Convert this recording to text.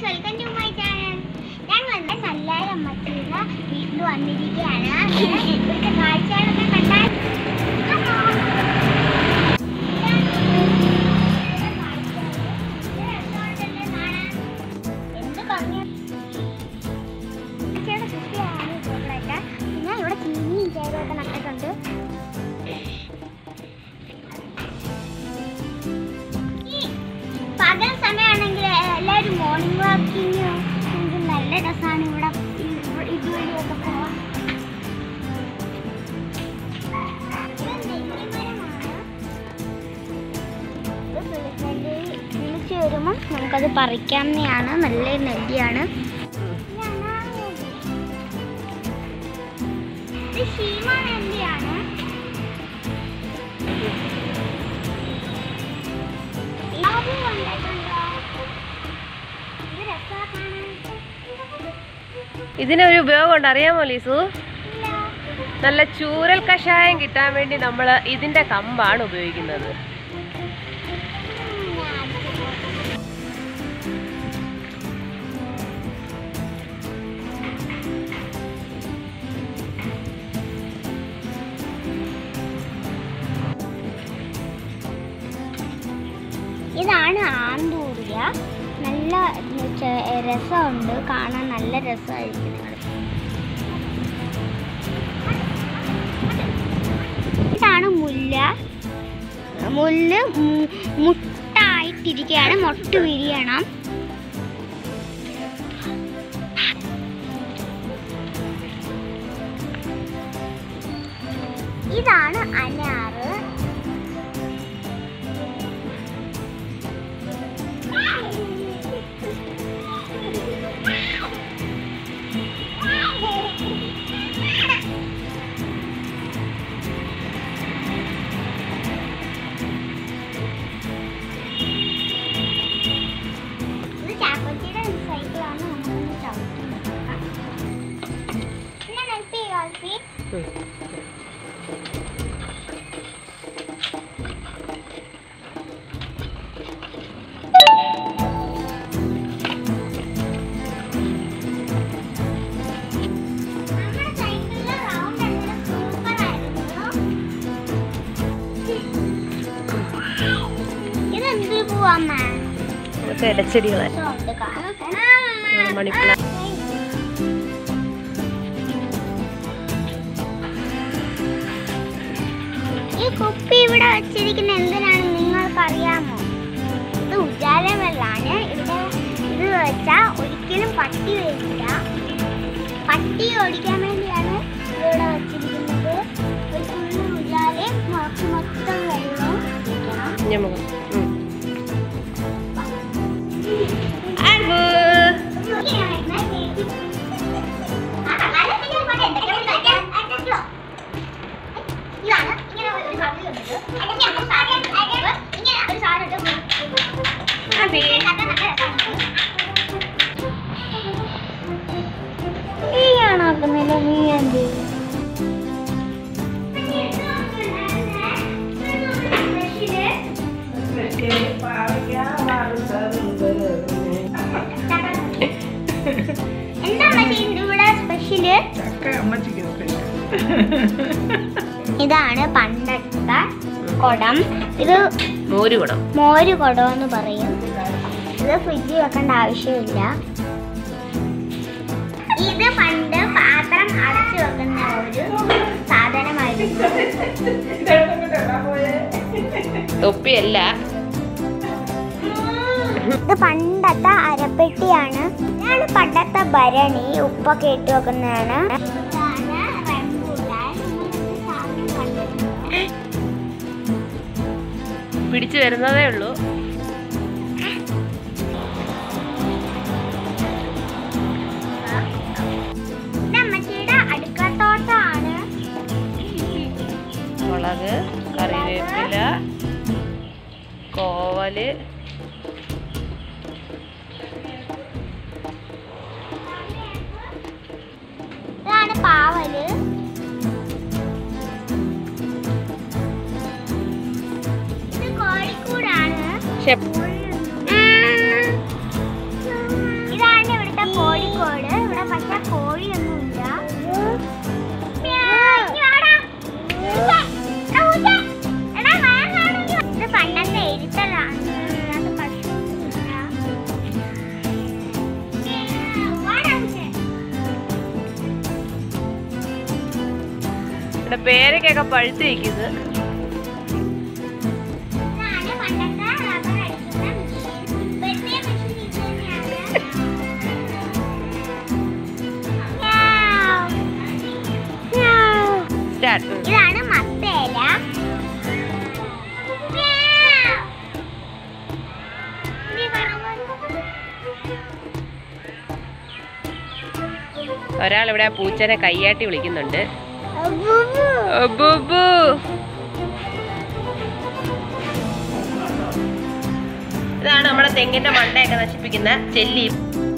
Welcome to my channel ഞാൻ വന്ന നല്ലായ അമ്മച്ചിയുടെ വീട്ടിൽ വന്നിരിക്കുകയാണ് ഇവിടുത്തെ കാഴ്ചകളൊക്കെ കണ്ടാൽ എന്ത് ഭംഗിയാ അമ്മച്ചിയുടെ കുട്ടിയാണ് ചോക്ലേറ്റ് പിന്നെ ഇവിടെ ചീനിയും ചേരുമൊക്കെ നട്ടിട്ടുണ്ട് ഈ പകൽ സമയമാണെങ്കിൽ എല്ലാവരും മോർണിംഗ് വാക്കിങ് നല്ല രസമാണ് ഇവിടെ ഈ- ഇവ- ഇതുവഴിയൊക്കെ പോവാൻ ഇത് നെല്ലിമരമാണ്. ഇത് കിളിനെല്ലി കിളിച്ച് വരുമ്പം നമുക്കത് പറിക്കാവുന്നതാണ് നല്ല നെല്ലിയാണ് ഇത് ശീമ നെല്ലിയാണ് ഇലാവ് കണ്ടിട്ടുണ്ടോ? ഇത് രസാ കാണാൻ. ഇതിനൊരു ഉപയോഗമുണ്ട് അറിയാമോ ലീസു ഇല്ല. നല്ല ചൂരൽ കഷായം കിട്ടാൻ വേണ്ടി നമ്മൾ ഇതിന്റെ കമ്പാണ് ഉപയോഗിക്കുന്നത് ഉം, ഞാൻ ഇതാണ് ആന്തൂറിയ നല്ല ചെ- രസമുണ്ട് കാണാൻ നല്ല രസമായിരിക്കും നിങ്ങൾ ഇതാണ് മുല്ല മുല്ല് മു- മുട്ടായിട്ടിരിക്കുകയാണ് മൊട്ട് വിരിയണം ഇതാണ് അനാറ് ഇത് ചാക്കോച്ചിയുടെ സൈക്കിളാണ് നമുക്കൊന്ന് ചവിട്ടി നോക്കാം പിന്നെ നെൽപ്പി കാൽപ്പി നമ്മുടെ സൈക്കിളിലെ റൗണ്ട് എല്ലാം സൂപ്പറായിരുന്നു ഇതെന്ത് പോവാമ്മ ഇതൊക്കെ ഇലച്ചെടികളെ ഉണ്ട് കാണാം മണിപ്പുള ഈ കുപ്പി ഇവിടെ വെച്ചിരിക്കുന്ന എന്തിനാണ് നിങ്ങൾക്ക് അറിയാമോ ഇത് ഉജാല വെള്ളമാണ് ഇവിടെ ഇത് വെച്ചാൽ ഒരിക്കലും പട്ടി വരില്ല പട്ടി ഓടിക്കാൻ വേണ്ടിയാണ് ഇവിടെ വെച്ചിരിക്കുന്നത് ഒരു ഫുള്ള് ഉജാലയും ബാക്കി മൊത്തം വെള്ളവും ഒഴിക്കണം. ഞമ്മക്ക് അർബു നീയാണാക്കുന്നില്ല നീ എന്ത് എന്താണ് ഇവിടെ സ്പെഷ്യല് ഇതാണ് പണ്ടത്തെ കുടം ഇത് മോര് കുടം മോര് കുടം എന്ന് പറയും ഇത് ഫ്രിഡ്ജിൽ വെക്കേണ്ട ആവശ്യമില്ല ഇത് പണ്ട് പാത്രം അടച്ചു വെക്കുന്ന ഒരു സാധനമായിരുന്നു തൊപ്പിയല്ല ഇത് പണ്ടത്തെ അരപ്പെട്ടിയാണ് ഇതാണ് പണ്ടത്തെ ഭരണി ഉപ്പൊക്കെ ഇട്ട് വെക്കുന്നതാണ് ഇതാണ് റംബൂട്ടാൻ. ഇങ്ങനത്തെ സാധനം കണ്ടിട്ടുണ്ടോ? പിടിച്ചു വരുന്നതേ ഉള്ളൂ ഇത് അമ്മച്ചിയുടെ അടുക്കളത്തോട്ടമാണ് മുളക് കറിവേപ്പില കോവല് ഇതാണ് പാവല് ഷെപ്പ് ഇത് പേരക്കൊക്കെ പഴുത്ത് നിൽക്കുന്നത് ഇതാണ് പണ്ടത്തെ റബ്ബർ അടിക്കുന്ന മെഷീൻ. ഇപ്പോഴത്തെ മെഷീൻ ഇത് തന്നെയാണ്. മ്യാവ്. മ്യാവ്. സ്റ്റാർട്ട് ഇതാണ് മത്തേല മ്യാവ്. നീ കാണുമ്പോ ഒരാൾ ഇവിടെ ആ പൂച്ചനെ കയ്യാട്ടി വിളിക്കുന്നുണ്ട് അബൂബു. അബൂബു. ഇതാണ് നമ്മുടെ തെങ്ങിന്റെ മണ്ടയൊക്കെ നശിപ്പിക്കുന്ന ചെല്ലി